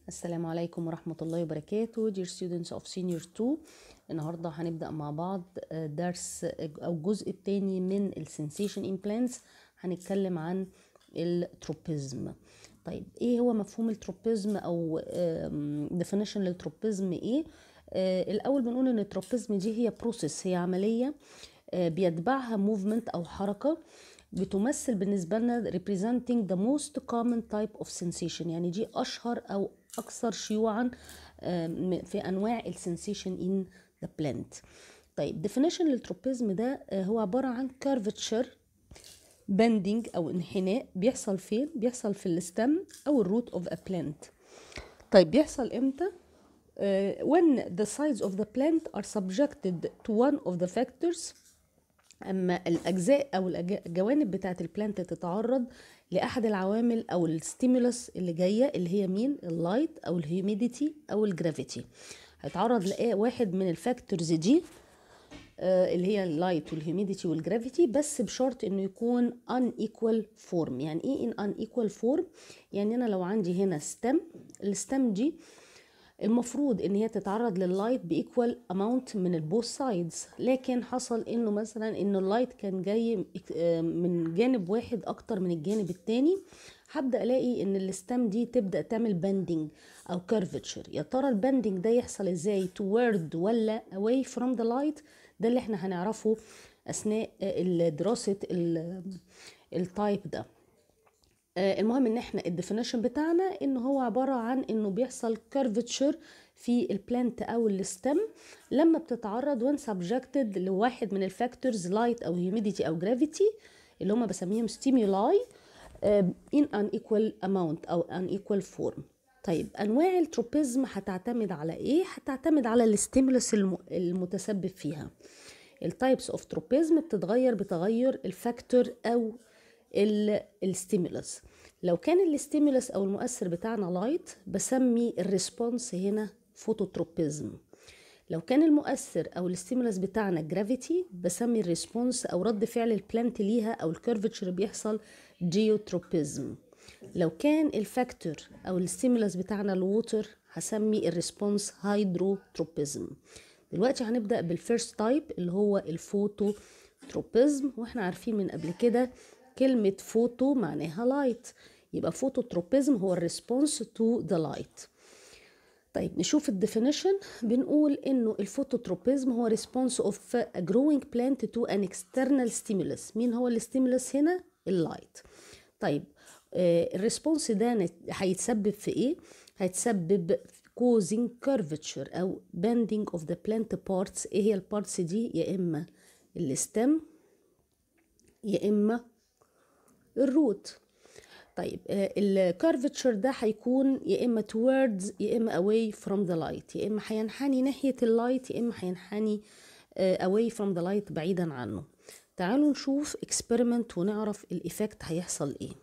السلام عليكم ورحمة الله وبركاته Dear students of Senior 2 النهاردة هنبدأ مع بعض آه، درس أو الجزء التاني من ال Sensation Implants هنتكلم عن التروبيزم طيب ايه هو مفهوم التروبيزم او آم، definition للتروبيزم ايه آه، الاول بنقول ان التروبيزم دي هي بروسيس هي عملية آه، بيتبعها موفمنت او حركة بتمثل بالنسبة لنا representing the most common type of sensation يعني دي أشهر أو أكثر شيوعا آم، في أنواع السنسيشن in the plant طيب definition للتروبيزم ده آه، هو عبارة عن curvature bending أو انحناء بيحصل فين؟ بيحصل في الستم أو الروت of a plant طيب بيحصل إمتى؟ آه، when the sides of the plant are subjected to one of the factors اما الاجزاء او الأج- الجوانب بتاعه البلانت تتعرض لاحد العوامل او الستيمولس اللي جايه اللي هي مين اللايت او الهيوميديتي او الجرافيتي هيتعرض لواحد من الفاكتورز دي آه، اللي هي اللايت والهيوميديتي والجرافيتي بس بشرط انه يكون unequal form يعني ايه in unequal form يعني انا لو عندي هنا ستم الستم دي المفروض ان هي تتعرض لللايت بايكوال اماونت من البوث سايدز لكن حصل انه مثلا انه اللايت كان جاي آه، من جانب واحد اكتر من الجانب التاني هبدا الاقي ان الستام دي تبدا تعمل بندنج او كيرفتشر يا ترى البندنج ده يحصل ازاي toward ولا away from the light ده اللي احنا هنعرفه اثناء آه، دراسه التايب ده آه، المهم ان احنا الديفينيشن بتاعنا ان هو عباره عن انه بيحصل كيرفتشر في البلانت او الستم لما بتتعرض وان سبجكتد لواحد من الفاكتورز لايت او هيوميديتي او جرافيتي اللي هم بسميهم ستيمولاي ان ان ايكوال اماونت او ان ايكوال فورم طيب انواع التروبيزم هتعتمد على ايه هتعتمد على الستيمولس الم- المتسبب فيها التايبس اوف تروبيزم بتتغير بتغير الفاكتور او الستيمولس لو كان الستيمولس او المؤثر بتاعنا لايت بسمي الريسبونس هنا فوتوتروبيزم لو كان المؤثر او الستيمولس بتاعنا جرافيتي بسمي الريسبونس او رد فعل البلانت ليها او الكيرفتشر بيحصل جيوتروبيزم لو كان الفاكتور او الستيمولس بتاعنا الووتر هسمي الريسبونس هيدروتروبيزم دلوقتي هنبدا بالفيرست تايب اللي هو الفوتوتروبيزم واحنا عارفين من قبل كده كلمه فوتو معناها لايت يبقى فوتوتروبيزم هو الريسبونس تو ذا لايت طيب نشوف الديفينيشن بنقول انه الفوتوتروبيزم هو response of a growing plant to an external stimulus مين هو الستيمولس هنا اللايت طيب آه الريسبونس ده نت- هيتسبب في ايه هيتسبب في causing curvature او bending of the plant parts ايه هي البارتس دي يا اما الستم يا اما الروت طيب الكارفتشر ده هيكون يا اما towards يا اما away from the light يا اما هينحني ناحية اللايت يا اما هينحني آه، away from the light بعيدا عنه تعالوا نشوف experiment ونعرف الايفكت هيحصل ايه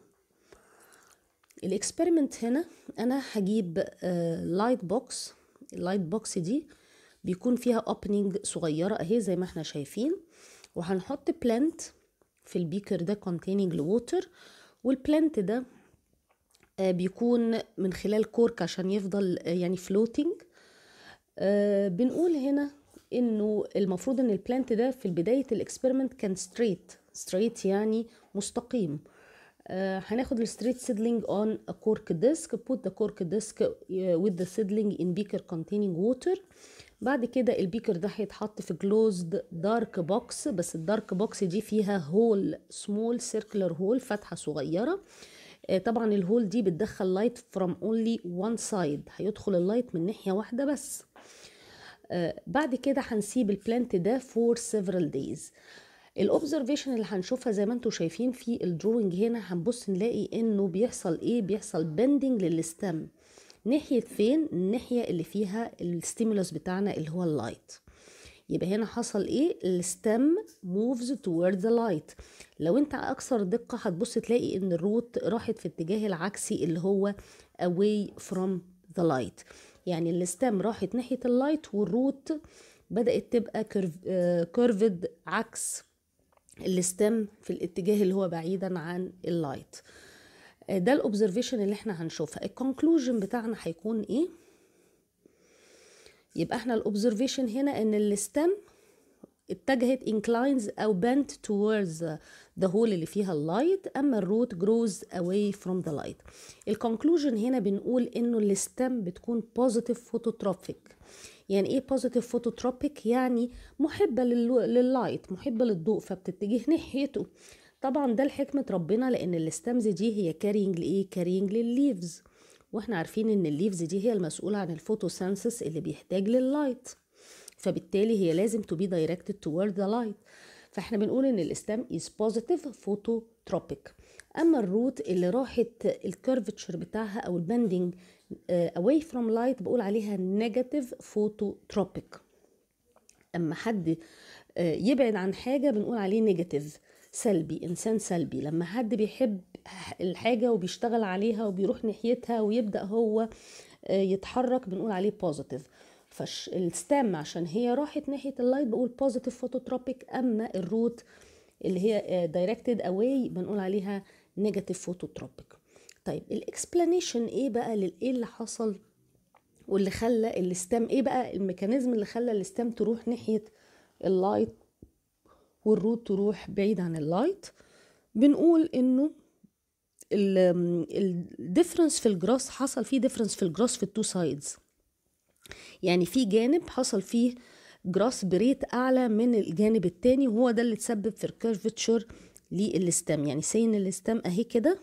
الاكسبيرمنت هنا انا هجيب لايت بوكس اللايت بوكس دي بيكون فيها اوبننج صغيره اهي زي ما احنا شايفين وهنحط بلانت في البيكر ده containing water والبلانت ده آه، بيكون من خلال كورك عشان يفضل آه، يعني floating آه، بنقول هنا انه المفروض ان البلانت ده في بدايه الاكسبيرمنت كان ستريت ستريت يعني مستقيم آه، هناخد الستريت سيدلينج اون ا كورك ديسك put the cork disc uh, with the seedling in beaker containing water بعد كده البيكر ده هيتحط في closed dark box بس الدارك بوكس دي فيها هول سمول circular هول فتحة صغيرة آه، طبعا الهول دي بتدخل لايت from only one side هيدخل اللايت من ناحية واحدة بس آه، بعد كده هنسيب البلانت ده for several days الاوبزرفيشن اللي هنشوفها زي ما انتم شايفين في الدروينج هنا هنبص نلاقي انه بيحصل ايه بيحصل بندنج للستم ناحية فين الناحية اللي فيها الستيمولس بتاعنا اللي هو اللايت يبقى هنا حصل ايه الستم moves toward the light لو انت اكثر دقة هتبص تلاقي ان الروت راحت في اتجاه العكسي اللي هو away from the light يعني الستم راحت ناحية اللايت والروت بدأت تبقى كيرفد عكس الستم في الاتجاه اللي هو بعيدا عن اللايت آه، ده الاوبزرفيشن اللي احنا هنشوفها الكونكلوجن بتاعنا هيكون ايه يبقى احنا الاوبزرفيشن هنا ان الستم اتجهت inclines او bent towards the hole اللي فيها اللايت اما الروت grows away from the light الكونكلوجن هنا بنقول انه الستم بتكون positive phototropic يعني ايه positive phototropic يعني محبة لللايت محبة للضوء فبتتجه ناحيته طبعا ده لحكمة ربنا لان الستمز دي هي كارينج لايه كارينج للليفز واحنا عارفين ان الليفز دي هي المسؤولة عن الفوتوسينثيس اللي بيحتاج لللايت فبالتالي هي لازم to be directed toward the light فاحنا بنقول ان الاستام is positive phototropic اما الروت اللي راحت الكيرفتشر بتاعها او البندنج away from light بقول عليها negative phototropic اما حد يبعد عن حاجه بنقول عليه نيجاتيف سلبي انسان سلبي لما حد بيحب الحاجه وبيشتغل عليها وبيروح ناحيتها ويبدا هو يتحرك بنقول عليه بوزيتيف فالستام عشان هي راحت ناحيه اللايت بقول بوزيتيف فوتوتروبيك اما الروت اللي هي دايركتد اواي بنقول عليها نيجاتيف فوتوتروبيك طيب الاكسبلانيشن ايه بقى للايه اللي حصل واللي خلى الستام ايه بقى الميكانيزم اللي خلى الستام تروح ناحيه اللايت والروت تروح بعيد عن اللايت بنقول انه الديفرنس في الجراس حصل فيه ديفرنس في الجراس في التو سايدز يعني في جانب حصل فيه جراس بريت اعلى من الجانب التاني وهو ده اللي تسبب في الكيرفتشر للستام يعني سين الستام اهي كده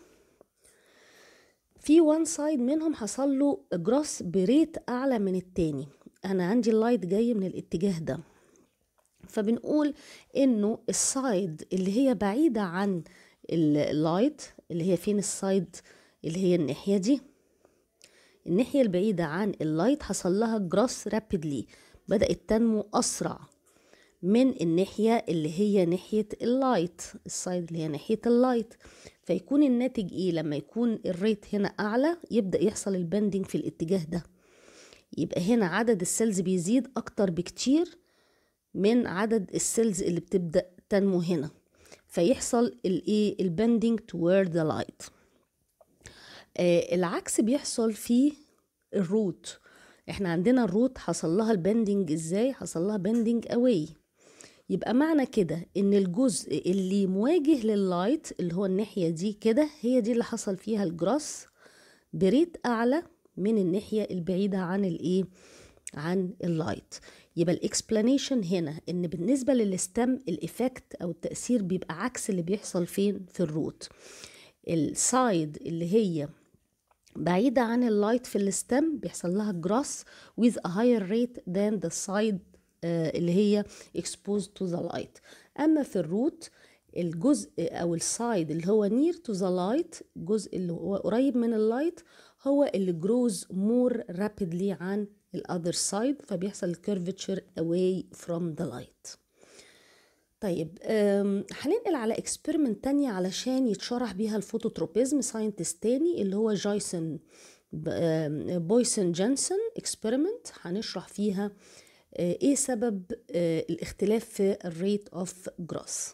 في وان سايد منهم حصل له جراس بريت اعلى من التاني انا عندي اللايت جاي من الاتجاه ده فبنقول انه السايد اللي هي بعيدة عن اللايت اللي هي فين السايد اللي هي الناحية دي الناحية البعيدة عن اللايت حصل لها جراس رابيدلي بدأت تنمو أسرع من الناحية اللي هي ناحية اللايت السايد اللي هي ناحية اللايت فيكون الناتج ايه لما يكون الريت هنا أعلى يبدأ يحصل البندنج في الاتجاه ده يبقى هنا عدد السيلز بيزيد أكتر بكتير من عدد السيلز اللي بتبدأ تنمو هنا فيحصل الايه البندنج toward the light آه العكس بيحصل في الروت احنا عندنا الروت حصل لها البندنج ازاي حصل لها بندنج اواي يبقى معنى كده ان الجزء اللي مواجه لللايت اللي هو الناحية دي كده هي دي اللي حصل فيها الجراس بريت اعلى من الناحية البعيدة عن الايه عن اللايت يبقى الاكسبلانيشن هنا ان بالنسبة للستم الايفكت او التأثير بيبقى عكس اللي بيحصل فين في الروت السايد اللي هي بعيدة عن اللايت في الستم بيحصل لها جراس with a higher rate than the side uh, اللي هي exposed to the light أما في الروت الجزء أو السايد اللي هو near to the light الجزء اللي هو قريب من اللايت هو اللي grows more rapidly عن الأذر سايد فبيحصل الكيرفتشر away from the light طيب هننقل على اكسبيرمنت تانية علشان يتشرح بيها الفوتوتروبيزم ساينتست تاني اللي هو جايسون بويسن جانسون اكسبيرمنت هنشرح فيها ايه سبب الاختلاف في الريت اوف جراس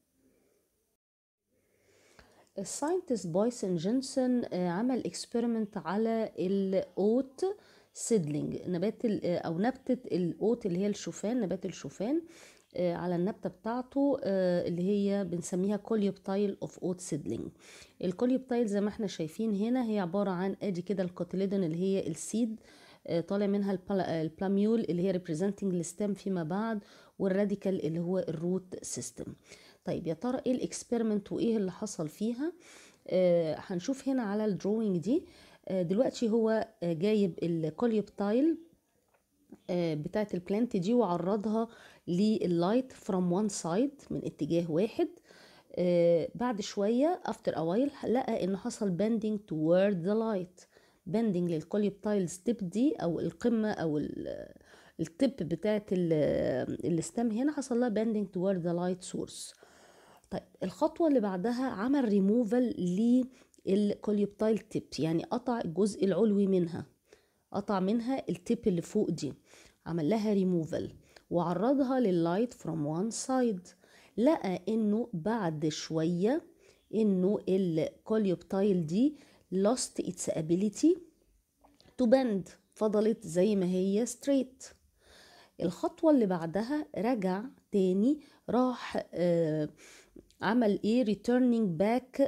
الساينتست بويسن جانسون عمل اكسبيرمنت على الاوت سيدلينج نبات او نبتة الاوت اللي هي الشوفان نبات الشوفان على النبتة بتاعته اللي هي بنسميها كوليوبتايل اوف اوت سيدلينج الكوليوبتايل زي ما احنا شايفين هنا هي عبارة عن ادي كده الكوتيليدون اللي هي السيد طالع منها البلاميول اللي هي ريبريزنتنج الستام فيما بعد والراديكال اللي هو الروت سيستم طيب يا ترى ايه الاكسبيرمنت وايه اللي حصل فيها آه هنشوف هنا على الدروينج دي آه دلوقتي هو آه جايب الكوليوبتايل بتاعت البلانت دي وعرضها لللايت فروم وان سايد من اتجاه واحد آه بعد شوية after a while لقى ان حصل bending toward the light bending للكوليوبتايل ستيب دي او القمة او التب بتاعت الستام هنا حصل لها bending toward the light source طيب الخطوة اللي بعدها عمل ريموفال للكوليوبتايل تيب يعني قطع الجزء العلوي منها قطع منها التيب اللي فوق دي عمل لها ريموفال وعرضها لللايت فروم وان سايد لقى انه بعد شوية انه الكوليوبتايل دي lost its ability to bend فضلت زي ما هي straight الخطوة اللي بعدها رجع تاني راح آه عمل ايه returning back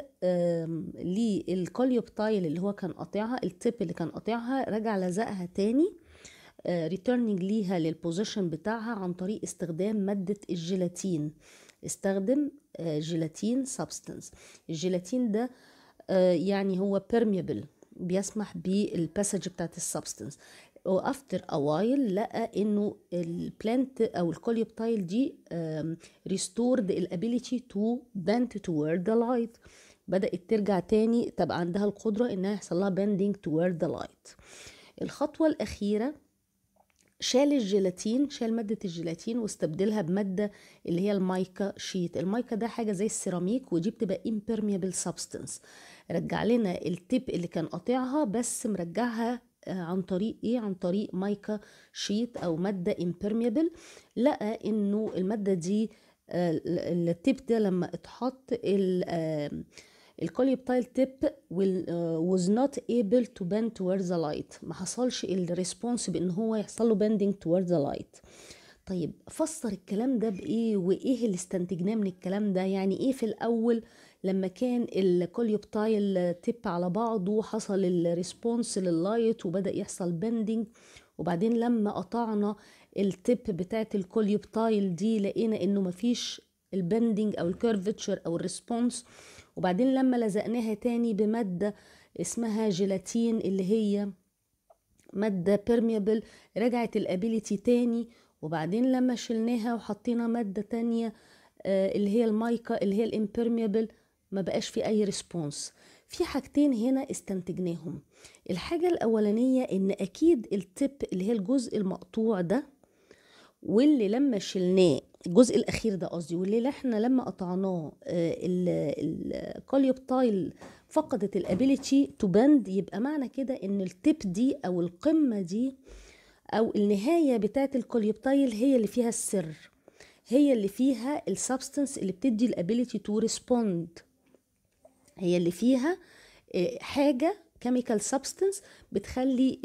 للكوليوبتايل اللي هو كان قاطعها التيب اللي كان قاطعها رجع لزقها تاني ريتيرنينج ليها للبوزيشن بتاعها عن طريق استخدام مادة الجيلاتين استخدم جيلاتين سبستنس الجيلاتين ده يعني هو permeable بيسمح بالباسج بتاعت السبستنس وافتر اوايل لقى انه البلانت او الكوليوبتايل دي ريستورد الابيليتي تو bend toward the light بدات ترجع تاني تبقى عندها القدره انها يحصل لها bending toward the light الخطوه الاخيره شال الجيلاتين شال مادة الجيلاتين واستبدلها بمادة اللي هي المايكا شيت المايكا ده حاجة زي السيراميك ودي بتبقى impermeable substance رجع لنا التيب اللي كان قاطعها بس مرجعها عن طريق ايه عن طريق مايكا شيت او ماده impermeable لقى انه الماده دي التيب ده لما اتحط الكوليوبتايل تيب was not able to bend towards the light ما حصلش الريسبونس بان هو يحصل له bending towards the light طيب فسر الكلام ده بايه وايه اللي استنتجناه من الكلام ده يعني ايه في الاول لما كان الكوليوبتايل تيب على بعضه حصل الريسبونس لللايت وبدا يحصل بندنج وبعدين لما قطعنا التيب بتاعت الكوليوبتايل دي لقينا انه مفيش البندنج او الكيرفتشر او الريسبونس وبعدين لما لزقناها تاني بمادة اسمها جيلاتين اللي هي مادة بيرميبل رجعت الابيليتي تاني وبعدين لما شلناها وحطينا مادة تانية آه اللي هي المايكا اللي هي الامبرميبل ما بقاش في اي ريسبونس في حاجتين هنا استنتجناهم الحاجة الأولانية إن أكيد التب اللي هي الجزء المقطوع ده واللي لما شلناه الجزء الأخير ده قصدي واللي احنا لما قطعناه الكوليوبتايل فقدت الابيليتي تو بند يبقى معنى كده ان التب دي او القمة دي او النهاية بتاعت الكوليوبتايل هي اللي فيها السر هي اللي فيها السبستنس اللي بتدي الابيليتي تو ريسبوند هي اللي فيها حاجة كيميكال سبستنس بتخلي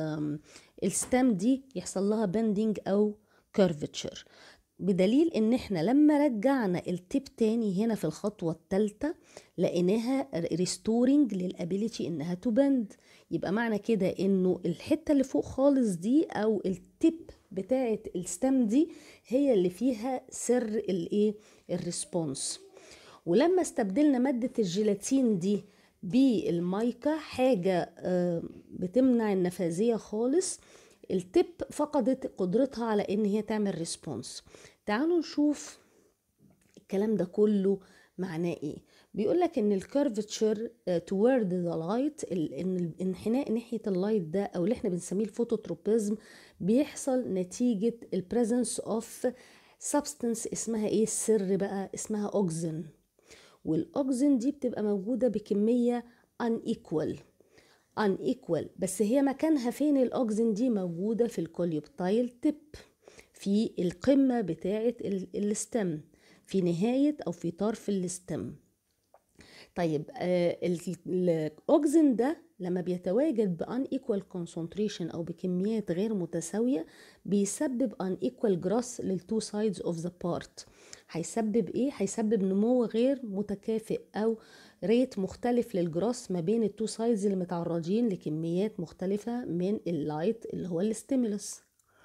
الستام دي يحصل لها بندنج او كيرفتشر بدليل ان احنا لما رجعنا التيب تاني هنا في الخطوة الثالثة لقيناها ريستورنج للابيليتي انها تبند يبقى معنى كده انه الحتة اللي فوق خالص دي او التيب بتاعت الستام دي هي اللي فيها سر الايه الريسبونس ولما استبدلنا مادة الجيلاتين دي بالمايكا حاجة بتمنع النفاذية خالص التب فقدت قدرتها على ان هي تعمل ريسبونس تعالوا نشوف الكلام ده كله معناه ايه بيقول لك ان الكيرفتشر توورد ذا لايت ان الانحناء ناحيه اللايت ده او اللي احنا بنسميه الفوتوتروبيزم بيحصل نتيجه البريزنس اوف سبستنس اسمها ايه السر بقى اسمها اوكسين والاوكسين دي بتبقى موجوده بكميه unequal unequal بس هي مكانها فين الاوكسين دي موجوده في الكوليوبتايل تيب في القمه بتاعه الستم في نهايه او في طرف الستم طيب آه الاوكسين ده لما بيتواجد بان ايكوال كونسنتريشن او بكميات غير متساويه بيسبب ان ايكوال جراس للتو سايدز اوف ذا بارت هيسبب ايه هيسبب نمو غير متكافئ او ريت مختلف للجراس ما بين التو سايدز اللي متعرضين لكميات مختلفة من اللايت اللي هو الستيمولس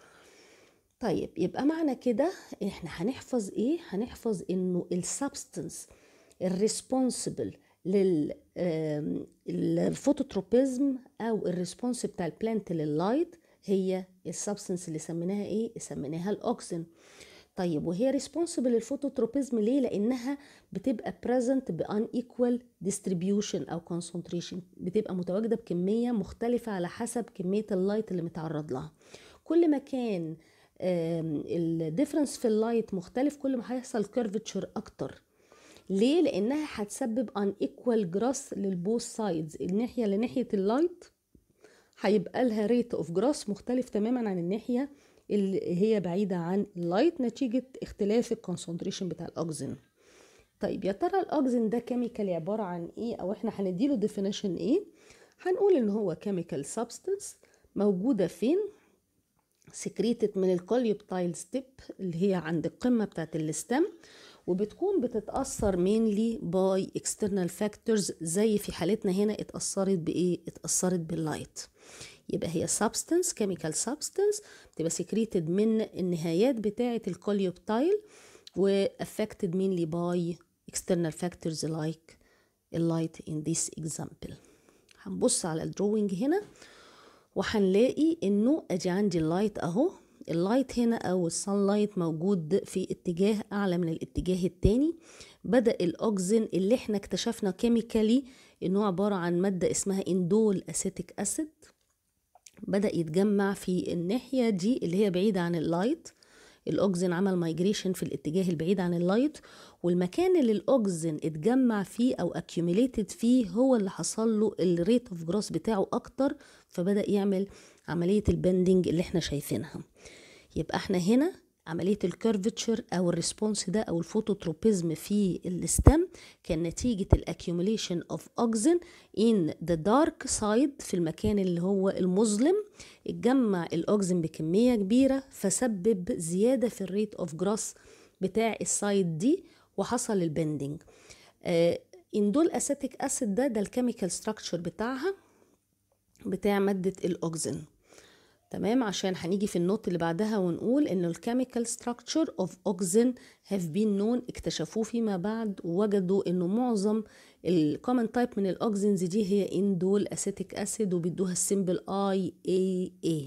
طيب يبقى معنى كده احنا هنحفظ ايه هنحفظ انه السبستنس الريسبونسبل للفوتوتروبيزم او الريسبونس بتاع البلانت لللايت هي السبستنس اللي سميناها ايه سميناها الاوكسين طيب وهي ريسبونسبل للفوتوتروبيزم ليه لانها بتبقى present بان ايكوال ديستريبيوشن او concentration بتبقى متواجده بكميه مختلفه على حسب كميه اللايت اللي متعرض لها كل ما كان الديفرنس في اللايت مختلف كل ما هيحصل كيرفتشر اكتر ليه لانها هتسبب ان ايكوال جراس للبوث سايدز الناحيه اللي ناحيه اللايت هيبقى لها ريت اوف جراس مختلف تماما عن الناحيه اللي هي بعيدة عن اللايت نتيجة اختلاف الكونسنتريشن بتاع الأوكسين طيب يا ترى الاوكسين ده كيميكال عباره عن ايه او احنا هنديله ديفينيشن ايه هنقول ان هو كيميكال سبستنس موجوده فين سكريتد من الكوليوبتايل ستيب اللي هي عند القمه بتاعت الستم وبتكون بتتاثر mainly باي external factors زي في حالتنا هنا اتاثرت بايه اتاثرت باللايت يبقى هي substance chemical substance بتبقى secreted من النهايات بتاعه الكوليوبتايل و affected mainly by external factors like اللايت in this example هنبص على الدروينج هنا وهنلاقي انه ادي عندي اللايت اهو اللايت هنا او السان لايت موجود في اتجاه اعلى من الاتجاه التاني بدا الاوكسين اللي احنا اكتشفنا كيميكالي انه عباره عن ماده اسمها اندول اسيتيك اسيد بدا يتجمع في الناحيه دي اللي هي بعيده عن اللايت الاوكسين عمل مايجريشن في الاتجاه البعيد عن اللايت والمكان اللي الاوكسين اتجمع فيه او accumulated فيه هو اللي حصل له الريت اوف جروس بتاعه اكتر فبدا يعمل عمليه البندنج اللي احنا شايفينها يبقى احنا هنا عملية الكيرفتشر أو الريسبونس ده أو الفوتوتروبيزم في الستم كان نتيجة الأكيوميليشن أوف أوكسين in the dark side في المكان اللي هو المظلم اتجمع الأوكسين بكمية كبيرة فسبب زيادة في الريت أوف جروس بتاع السايد دي وحصل البندنج آه اندول اسيتيك اسيد ده ده الكيميكال ستراكشر بتاعها بتاع مادة الأوكسين تمام عشان هنيجي في النوت اللي بعدها ونقول ان الكيميكال ستراكشر اوف اوكسين هاف بين نون اكتشفوه فيما بعد ووجدوا انه معظم الكومن تايب من الاوكسينز دي هي اندول اسيتيك اسيد وبيدوها السيمبل اي اي اي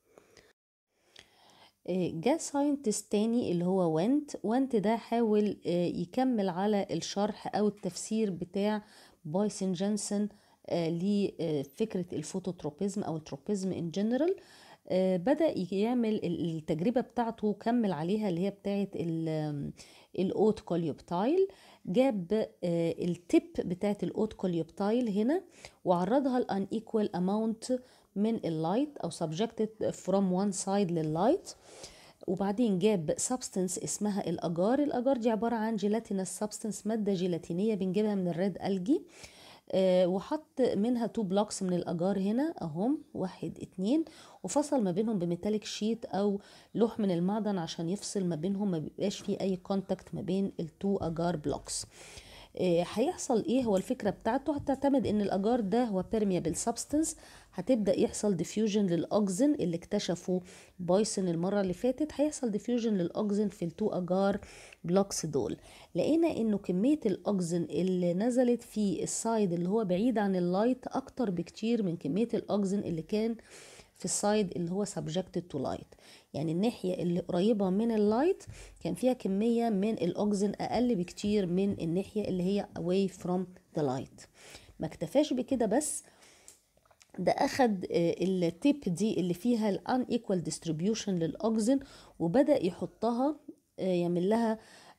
جاء ساينتست تاني اللي هو وينت وينت ده حاول يكمل على الشرح او التفسير بتاع بايسن جانسون لفكرة الفوتوتروبيزم أو التروبيزم in general بدأ يعمل التجربة بتاعته كمل عليها اللي هي بتاعت الأوت كوليوبتايل جاب التip بتاعت الأوت كوليوبتايل هنا وعرضها الان equal amount من اللايت أو subjected from one side لللايت وبعدين جاب سبستنس اسمها الأجار الأجار دي عبارة عن جيلاتينس سبستنس مادة جيلاتينية بنجيبها من الريد ألجي أه وحط منها تو بلوكس من الاجار هنا اهم واحد اتنين وفصل ما بينهم بميتاليك شيت او لوح من المعدن عشان يفصل ما بينهم ما بيبقاش في اي كونتاكت ما بين التو اجار بلوكس هيحصل ايه هو الفكره بتاعته هتعتمد ان الاجار ده هو بيرميابل سبستنس هتبدا يحصل ديفيوجن للاوكسين اللي اكتشفه بايسن المره اللي فاتت هيحصل ديفيوجن للاوكسين في التو اجار بلوكس دول لقينا انه كميه الاوكسين اللي نزلت في السايد اللي هو بعيد عن اللايت اكتر بكتير من كميه الاوكسين اللي كان في السايد اللي هو subjected to light يعني الناحية اللي قريبة من اللايت كان فيها كمية من الأوكسين أقل بكتير من الناحية اللي هي away from the light ما اكتفاش بكده بس ده أخد التيب دي اللي فيها ال unequal distribution للأوكسين وبدأ يحطها يعمل لها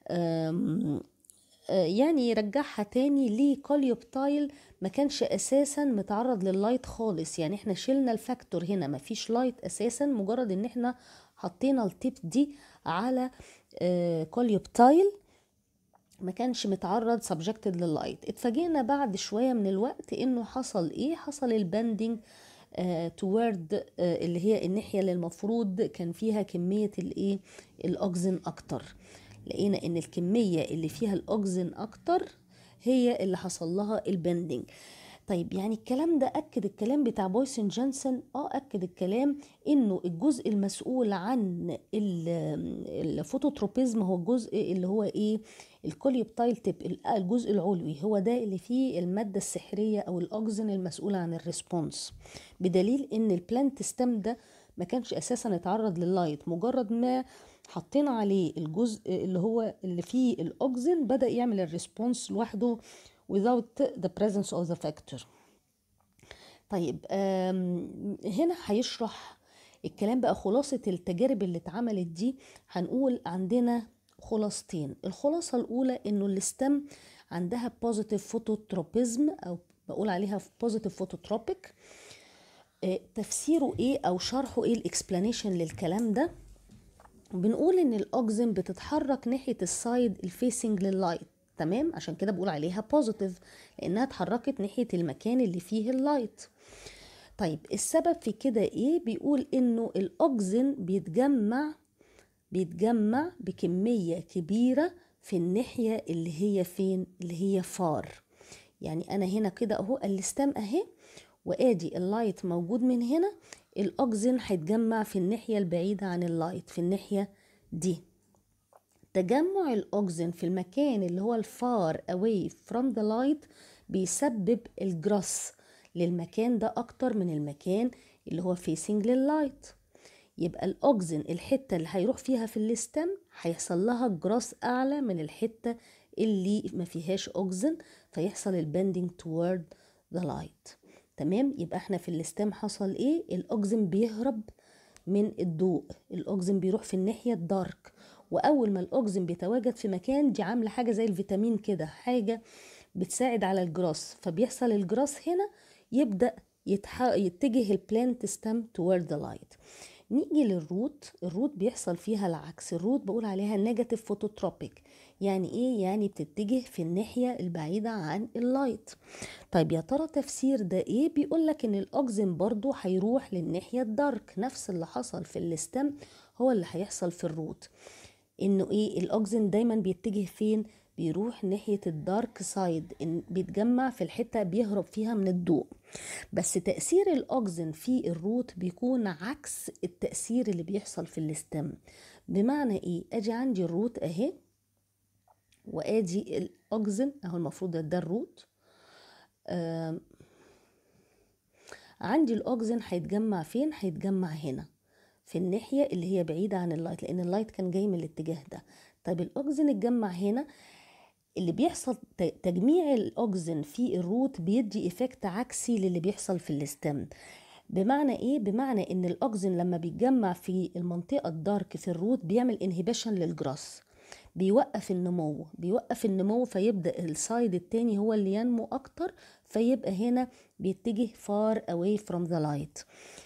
يعني يرجعها تاني لكوليوبتايل ما كانش اساسا متعرض لللايت خالص يعني احنا شلنا الفاكتور هنا ما فيش لايت اساسا مجرد ان احنا حطينا التيب دي على كوليوبتايل ما كانش متعرض سبجكتد لللايت اتفاجئنا بعد شوية من الوقت انه حصل ايه حصل البندنج توورد uh, uh, اللي هي الناحية اللي المفروض كان فيها كمية الايه الاوكسين اكتر لقينا ان الكمية اللي فيها الاوكسين اكتر هي اللي حصل لها البندنج طيب يعني الكلام ده اكد الكلام بتاع بويسن جانسون اه اكد الكلام انه الجزء المسؤول عن الفوتوتروبيزم هو الجزء اللي هو ايه الكوليوبتايل تيب الجزء العلوي هو ده اللي فيه الماده السحريه او الاوكسين المسؤوله عن الريسبونس بدليل ان البلانت ستام ده ما كانش اساسا اتعرض لللايت مجرد ما حطينا عليه الجزء اللي هو اللي فيه الاوكسين بدا يعمل الريسبونس لوحده without the presence of the factor طيب هنا هيشرح الكلام بقى خلاصة التجارب اللي اتعملت دي هنقول عندنا خلاصتين الخلاصة الأولى إنه الستم عندها positive phototropism أو بقول عليها positive phototropic تفسيره إيه أو شرحه إيه الإكسبلانيشن للكلام ده بنقول ان الاوكسين بتتحرك ناحيه السايد الفيسنج لللايت تمام عشان كده بقول عليها بوزيتيف لانها اتحركت ناحيه المكان اللي فيه اللايت طيب السبب في كده ايه بيقول انه الاوكسجين بيتجمع بيتجمع بكميه كبيره في الناحيه اللي هي فين اللي هي فار يعني انا هنا كده اهو الستام اهي وادي اللايت موجود من هنا الاوكسجين هيتجمع في الناحيه البعيده عن اللايت في الناحيه دي تجمع الاوكسجين في المكان اللي هو الفار away from the light بيسبب الجراس للمكان ده اكتر من المكان اللي هو فيسنج لللايت يبقى الاوكسجين الحته اللي هيروح فيها في الاستم هيحصل لها جراس اعلى من الحته اللي ما فيهاش اوكسجين فيحصل البندنج توورد ذا لايت تمام يبقى احنا في الاستم حصل ايه الاوكسجين بيهرب من الضوء الاوكسجين بيروح في الناحيه الدارك واول ما الاوكسجين بيتواجد في مكان دي عامله حاجه زي الفيتامين كده حاجه بتساعد على الجراس فبيحصل الجراس هنا يبدا يتح... يتجه البلانت ستام توورد ذا لايت نيجي للروت الروت بيحصل فيها العكس الروت بقول عليها نيجاتيف فوتوتروبيك يعني ايه يعني بتتجه في الناحيه البعيده عن اللايت طيب يا ترى تفسير ده ايه بيقول لك ان الاوكسجين برضو هيروح للناحيه الدارك نفس اللي حصل في الاستم هو اللي هيحصل في الروت انه ايه الاوكسجين دايما بيتجه فين بيروح ناحية الدارك سايد إن بيتجمع في الحتة بيهرب فيها من الضوء بس تأثير الأوكسجين في الروت بيكون عكس التأثير اللي بيحصل في الاستم بمعنى إيه؟ أجي عندي الروت أهي وأدي الأوكسجين أهو المفروض ده, ده الروت آه عندي الأوكسجين هيتجمع فين؟ هيتجمع هنا في الناحية اللي هي بعيدة عن اللايت لأن اللايت كان جاي من الاتجاه ده طيب الأوكسجين اتجمع هنا اللي بيحصل تجميع الاوكسجين في الروت بيدي افكت عكسي للي بيحصل في الاستم بمعنى ايه بمعنى ان الاوكسجين لما بيتجمع في المنطقه الدارك في الروت بيعمل انهبيشن للجراس بيوقف النمو بيوقف النمو فيبدا السايد التاني هو اللي ينمو اكتر فيبقى هنا بيتجه far away from the light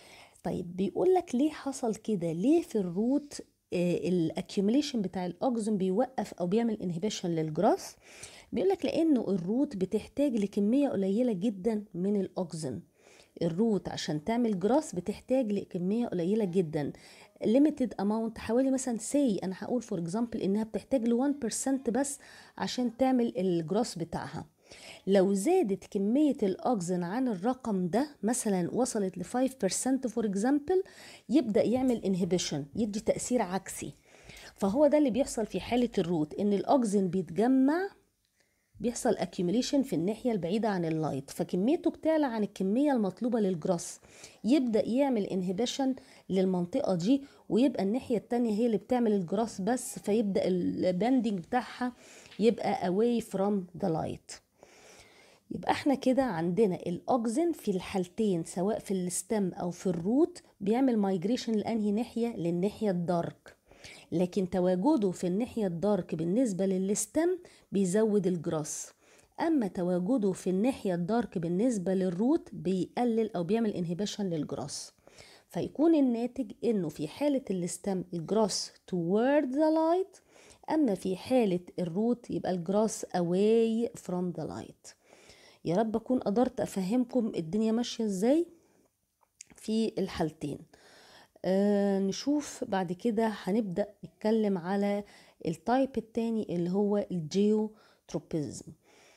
طيب بيقول لك ليه حصل كده ليه في الروت الاكيوميليشن بتاع الاوكسجين بيوقف او بيعمل انهبيشن للجراس بيقول لك لانه الروت بتحتاج لكميه قليله جدا من الاوكسجين الروت عشان تعمل جراس بتحتاج لكميه قليله جدا limited amount حوالي مثلا سي انا هقول فور اكزامبل انها بتحتاج ل 1% بس عشان تعمل الجراس بتاعها لو زادت كمية الأوكسجين عن الرقم ده مثلا وصلت ل 5% فور اكزامبل يبدأ يعمل انهبيشن يدي تأثير عكسي فهو ده اللي بيحصل في حالة الروت إن الأوكسجين بيتجمع بيحصل accumulation في الناحية البعيدة عن اللايت فكميته بتعلى عن الكمية المطلوبة للجراس يبدأ يعمل انهبيشن للمنطقة دي ويبقى الناحية التانية هي اللي بتعمل الجراس بس فيبدأ الباندنج بتاعها يبقى away from the light يبقى احنا كده عندنا الاوكسجين في الحالتين سواء في الستم او في الروت بيعمل مايجريشن لانهي ناحيه للناحيه الدارك لكن تواجده في الناحيه الدارك بالنسبه للستم بيزود الجراس اما تواجده في الناحيه الدارك بالنسبه للروت بيقلل او بيعمل انهبيشن للجراس فيكون الناتج انه في حاله الستم الجراس toward the light اما في حاله الروت يبقى الجراس away from the light يا رب اكون قدرت افهمكم الدنيا ماشيه ازاي في الحالتين آه نشوف بعد كده هنبدا نتكلم على التايب التاني اللي هو الجيوتروبيزم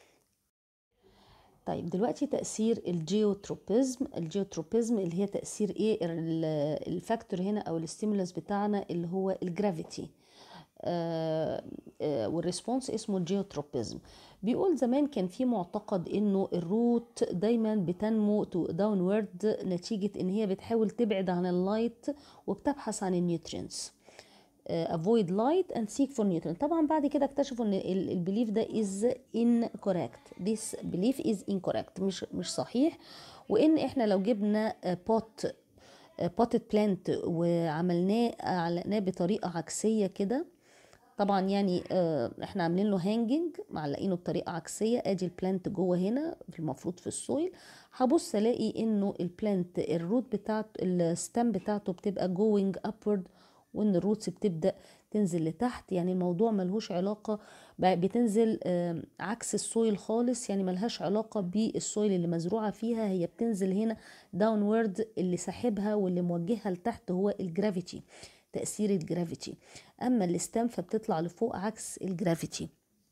طيب دلوقتي تأثير الجيوتروبيزم الجيوتروبيزم اللي هي تأثير ايه الفاكتور هنا او الستيمولس بتاعنا اللي هو الجرافيتي آه آه والريسبونس اسمه الجيوتروبيزم بيقول زمان كان في معتقد انه الروت دايما بتنمو داونورد نتيجة ان هي بتحاول تبعد عن اللايت وبتبحث عن النيوترينز avoid light and seek for nutrient طبعا بعد كده اكتشفوا ان البيليف ده is incorrect this belief is incorrect مش مش صحيح وان احنا لو جبنا بوت بوتد بلانت وعملناه علقناه بطريقه عكسيه كده طبعا يعني احنا عاملين له هانجنج معلقينه بطريقه عكسيه ادي البلانت جوه هنا في المفروض في السويل هبص الاقي انه البلانت الروت بتاعت الستام بتاعته بتبقى جوينج ابورد وان الروتس بتبدا تنزل لتحت يعني الموضوع ملهوش علاقة بتنزل عكس السويل خالص يعني ملهاش علاقة بالسويل اللي مزروعة فيها هي بتنزل هنا داونورد اللي ساحبها واللي موجهها لتحت هو الجرافيتي تأثير الجرافيتي أما الاستام فبتطلع لفوق عكس الجرافيتي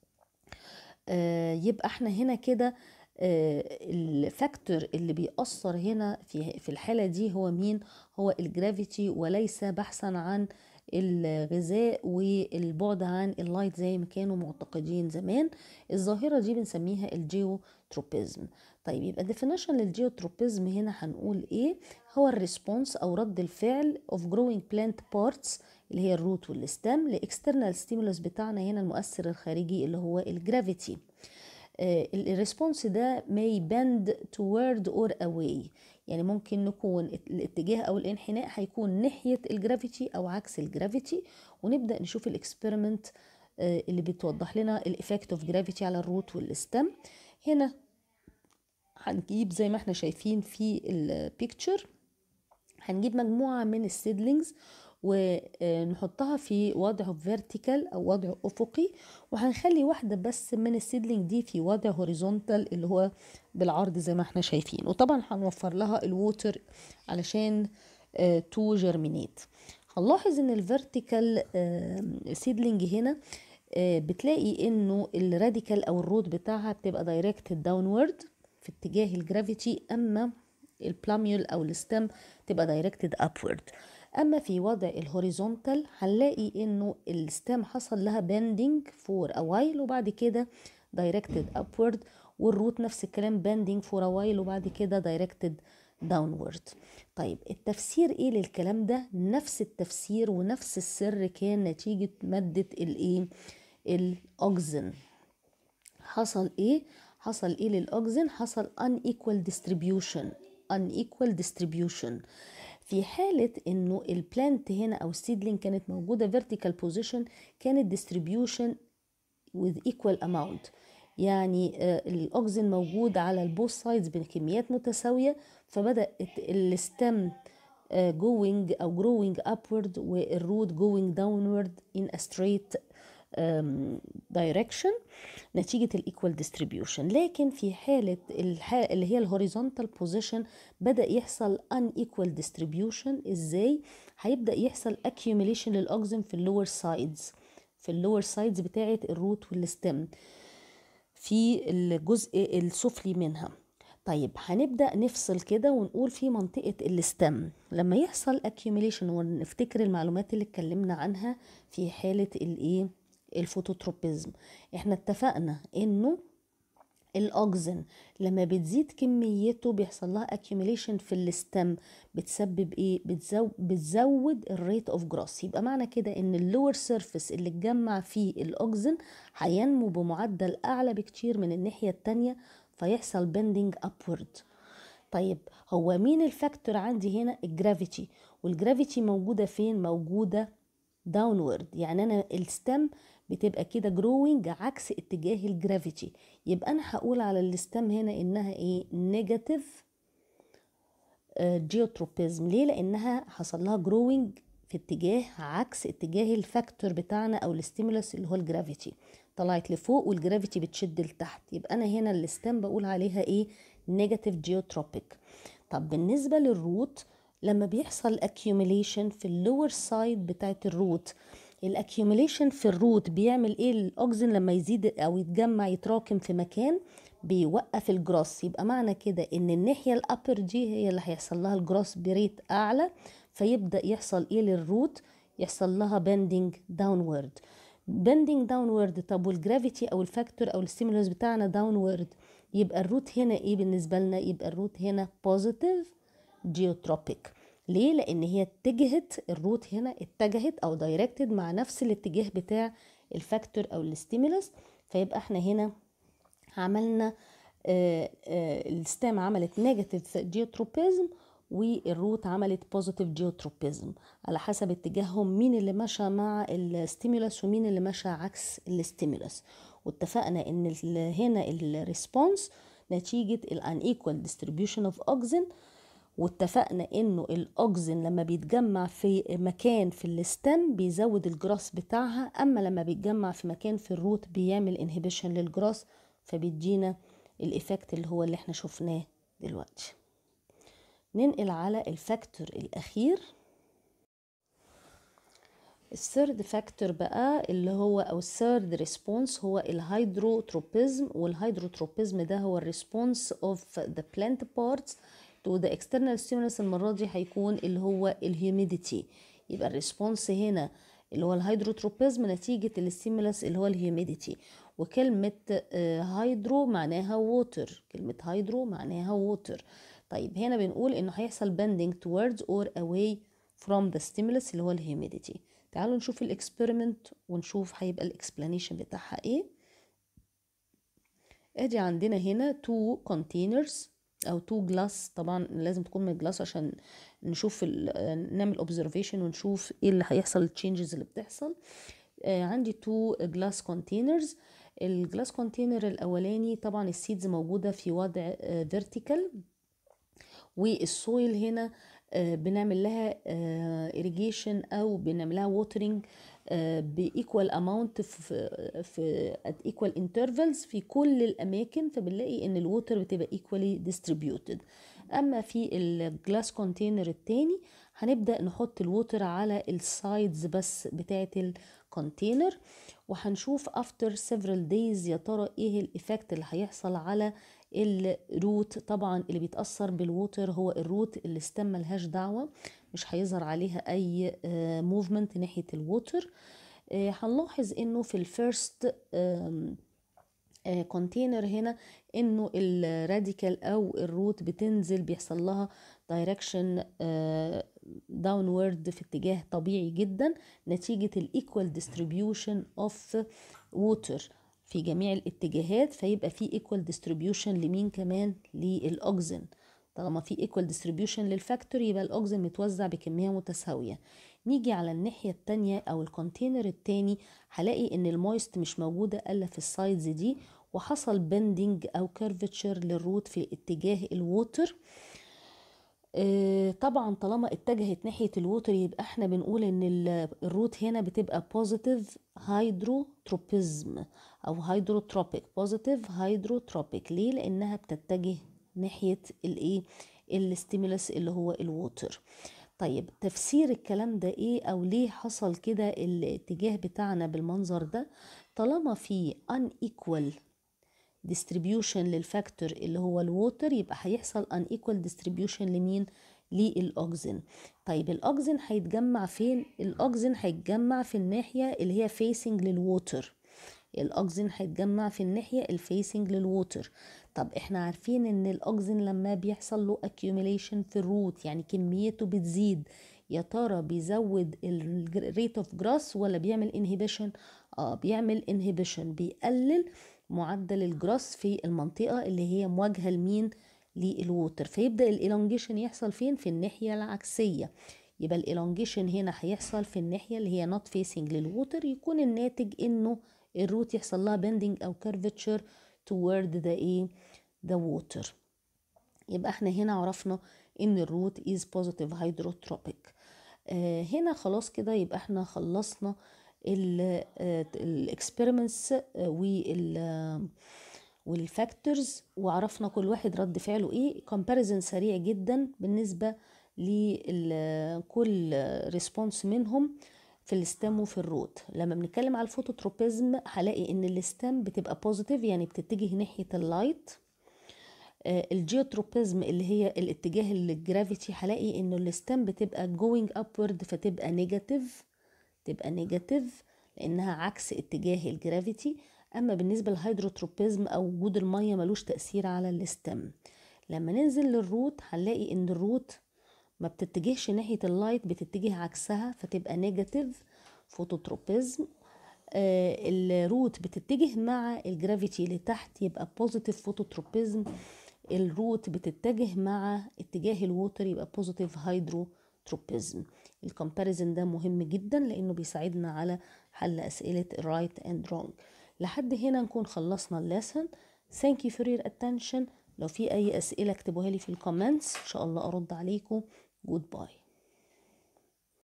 آه يبقى احنا هنا كده آه الفاكتور اللي بيأثر هنا في في الحالة دي هو مين هو الجرافيتي وليس بحثا عن الغذاء والبعد عن اللايت زي ما كانوا معتقدين زمان الظاهرة دي بنسميها الجيوتروبيزم طيب يبقى definition للجيوتروبيزم هنا هنقول ايه هو الريسبونس او رد الفعل of growing plant parts اللي هي الروت والستام لاكسترنال ستيمولس بتاعنا هنا المؤثر الخارجي اللي هو الجرافيتي الريسبونس ده may bend toward or away يعني ممكن نكون الاتجاه او الانحناء هيكون ناحيه الجرافيتي او عكس الجرافيتي ونبدا نشوف الاكسبيرمنت اللي بتوضح لنا الايفكت اوف جرافيتي على الروت والستم هنا هنجيب زي ما احنا شايفين في البيكتشر هنجيب مجموعه من السيدلينجز ونحطها في وضع فيرتيكال او وضع افقي وهنخلي واحده بس من السيدلينج دي في وضع هوريزونتال اللي هو بالعرض زي ما احنا شايفين وطبعا هنوفر لها الووتر علشان تو جيرمينيت هنلاحظ ان الفيرتيكال سيدلينج هنا بتلاقي انه الراديكال او الروت بتاعها بتبقى دايركتد داونورد في اتجاه الجرافيتي اما البلاميول او الستم تبقى دايركتد ابورد اما في وضع الهوريزونتال هنلاقي انه الستام حصل لها بندنج فور اوايل وبعد كده دايركتد ابورد والروت نفس الكلام بندنج فور اوايل وبعد كده دايركتد داونورد طيب التفسير ايه للكلام ده نفس التفسير ونفس السر كان نتيجة مادة الايه الاوكسجين حصل ايه حصل ايه للاوكسجين حصل unequal distribution unequal distribution في حالة انه البلانت هنا او السيدلينج كانت موجودة vertical position كانت distribution with equal amount يعني الاوكسجين موجود على البوث سايدز بكميات متساوية فبدأت الستم going او growing upward والروت going downward in a straight دايركشن نتيجة الايكوال ديستريبيوشن لكن في حالة اللي هي الهوريزونتال بوزيشن بدأ يحصل unequal ديستريبيوشن ازاي هيبدأ يحصل accumulation للأوكسجين في اللور سايدز في اللور سايدز بتاعة الروت والستم في الجزء السفلي منها طيب هنبدأ نفصل كده ونقول في منطقة الستم لما يحصل accumulation ونفتكر المعلومات اللي اتكلمنا عنها في حالة الايه الفوتوتروبيزم احنا اتفقنا انه الاوكسجين لما بتزيد كميته بيحصل لها accumulation في الستم بتسبب ايه بتزود, بتزود الريت اوف جروس يبقى معنى كده ان اللور سيرفيس اللي اتجمع فيه الاوكسجين هينمو بمعدل اعلى بكتير من الناحيه التانية فيحصل بندنج ابورد طيب هو مين الفاكتور عندي هنا الجرافيتي والجرافيتي موجوده فين موجوده داونورد يعني انا الستم بتبقى كده جروينج عكس اتجاه الجرافيتي يبقى انا هقول على الستم هنا انها ايه نيجاتيف جيوتروبيزم ليه لانها حصل لها جروينج في اتجاه عكس اتجاه الفاكتور بتاعنا او الستيمولس اللي هو الجرافيتي طلعت لفوق والجرافيتي بتشد لتحت يبقى انا هنا الستم بقول عليها ايه نيجاتيف جيوتروبيك طب بالنسبه للروت لما بيحصل accumulation في اللور سايد بتاعت الروت الاكيوميليشن في الروت بيعمل ايه الاوكسجين لما يزيد او يتجمع يتراكم في مكان بيوقف الجروس يبقى معنى كده ان الناحيه الابر دي هي اللي هيحصل لها الجروس بريت اعلى فيبدا يحصل ايه للروت يحصل لها بندنج داونورد بندنج داونورد طب والجرافيتي او الفاكتور او الستيمولس بتاعنا داونورد يبقى الروت هنا ايه بالنسبه لنا يبقى الروت هنا بوزيتيف جيوتروبيك ليه لان هي اتجهت الروت هنا اتجهت او دايركتد مع نفس الاتجاه بتاع الفاكتور او الستيمولس فيبقى احنا هنا عملنا آه آه الستام عملت نيجاتيف جيوتروبيزم والروت عملت بوزيتيف جيوتروبيزم على حسب اتجاههم مين اللي مشى مع الستيمولس ومين اللي مشى عكس الستيمولس واتفقنا ان هنا الريسبونس نتيجه الان ايكوال ديستريبيوشن اوف اوكسجين واتفقنا انه الاوكسين لما بيتجمع في مكان في الستم بيزود الجراس بتاعها اما لما بيتجمع في مكان في الروت بيعمل انهبيشن للجراس فبيدينا الايفكت اللي هو اللي احنا شفناه دلوقتي ننقل على الفاكتور الاخير الثيرد فاكتور بقى اللي هو او الثيرد ريسبونس هو الهيدروتروبيزم والهيدروتروبيزم ده هو الريسبونس اوف ذا بلانت بارتس تو ذا اكسترنال ستيمولس المره دي هيكون اللي هو الهيوميديتي يبقى الريسبونس هنا اللي هو الهيدروتروبيزم نتيجة الستيمولس اللي هو الهيوميديتي وكلمة هيدرو معناها ووتر كلمة هيدرو معناها ووتر طيب هنا بنقول انه هيحصل bending towards or away from the stimulus اللي هو الهيوميديتي تعالوا نشوف الاكسبيرمنت ونشوف هيبقى الاكسبلانيشن بتاعها ايه ادي عندنا هنا تو كونتينرز او تو جلاس طبعا لازم تكون من جلاس عشان نشوف نعمل اوبزرفيشن ونشوف ايه اللي هيحصل التشينجز اللي بتحصل آه عندي تو جلاس كونتينرز الجلاس كونتينر الاولاني طبعا السيدز موجوده في وضع فيرتيكال والسويل هنا بنعمل لها irrigation او بنعمل لها watering بايكوال اماونت في في at equal intervals في كل الاماكن فبنلاقي ان الووتر بتبقى equally distributed اما في الجلاس كونتينر التاني هنبدا نحط الووتر على السايدز بس بتاعه الكونتينر وهنشوف after several days يا ترى ايه الايفكت اللي هيحصل على الروت طبعا اللي بيتاثر بالووتر هو الروت اللي ستم ملهاش دعوه مش هيظهر عليها اي موفمنت ناحيه الووتر هنلاحظ انه في الفيرست كونتينر هنا انه الراديكال او الروت بتنزل بيحصل لها دايركشن داونورد في اتجاه طبيعي جدا نتيجه الايكوال ديستريبيوشن اوف ووتر في جميع الاتجاهات فيبقى في ايكوال ديستريبيوشن لمين كمان للاوكسين طالما في ايكوال ديستريبيوشن للفاكتور يبقى الاوكسين متوزع بكميه متساويه نيجي على الناحيه التانية او الكونتينر التاني هلاقي ان المويست مش موجوده الا في السايدز دي وحصل بندنج او كيرفتشر للروت في اتجاه الووتر طبعا طالما اتجهت ناحيه الووتر يبقى احنا بنقول ان الروت هنا بتبقى بوزيتيف هيدروتروبيزم او هيدروتروبيك بوزيتيف هيدروتروبيك ليه لانها بتتجه ناحيه الايه الستيمولس اللي هو الووتر طيب تفسير الكلام ده ايه او ليه حصل كده الاتجاه بتاعنا بالمنظر ده طالما في unequal distribution للفاكتور اللي هو الووتر يبقى هيحصل unequal distribution لمين للاوكسين طيب الاوكسين هيتجمع فين الاوكسين هيتجمع في الناحيه اللي هي فيسنج للووتر الاوكسين هيتجمع في الناحيه الفيسنج للووتر طب احنا عارفين ان الاوكسين لما بيحصل له accumulation في الروت يعني كميته بتزيد يا ترى بيزود الريت اوف جراس ولا بيعمل انهبيشن اه بيعمل انهبيشن بيقلل معدل الجراس في المنطقه اللي هي مواجهه لمين للووتر فيبدا الالونجيشن يحصل فين في الناحيه العكسيه يبقى الالونجيشن هنا هيحصل في الناحيه اللي هي نوت فيسنج للووتر يكون الناتج انه الروت يحصل لها بندنج او كيرفتشر toward the ايه the water يبقى احنا هنا عرفنا ان الروت is positive hydrotropic آه هنا خلاص كده يبقى احنا خلصنا الاكسبيرمنتس وال والفاكتورز وعرفنا كل واحد رد فعله ايه كومباريزن سريع جدا بالنسبه لكل ريسبونس منهم في الستام وفي الروت لما بنتكلم على الفوتوتروبيزم هلاقي ان الستام بتبقى بوزيتيف يعني بتتجه ناحيه اللايت الجيوتروبيزم اللي هي الاتجاه للجرافيتي هلاقي انه الستام بتبقى جوينج ابورد فتبقى نيجاتيف تبقى نيجاتيف لانها عكس اتجاه الجرافيتي اما بالنسبه للهيدروتروبيزم او وجود الميه ملوش تاثير على الستام لما ننزل للروت هنلاقي ان الروت ما بتتجهش ناحيه اللايت بتتجه عكسها فتبقى نيجاتيف فوتوتروبيزم آه الروت بتتجه مع الجرافيتي لتحت يبقى بوزيتيف فوتوتروبيزم الروت بتتجه مع اتجاه الووتر يبقى بوزيتيف هيدروتروبيزم الكومباريزن ده مهم جدا لانه بيساعدنا على حل اسئله الرايت اند رونج لحد هنا نكون خلصنا الليسن thank you for your attention لو في اي اسئله اكتبوها لي في الكومنتس ان شاء الله ارد عليكم جود باي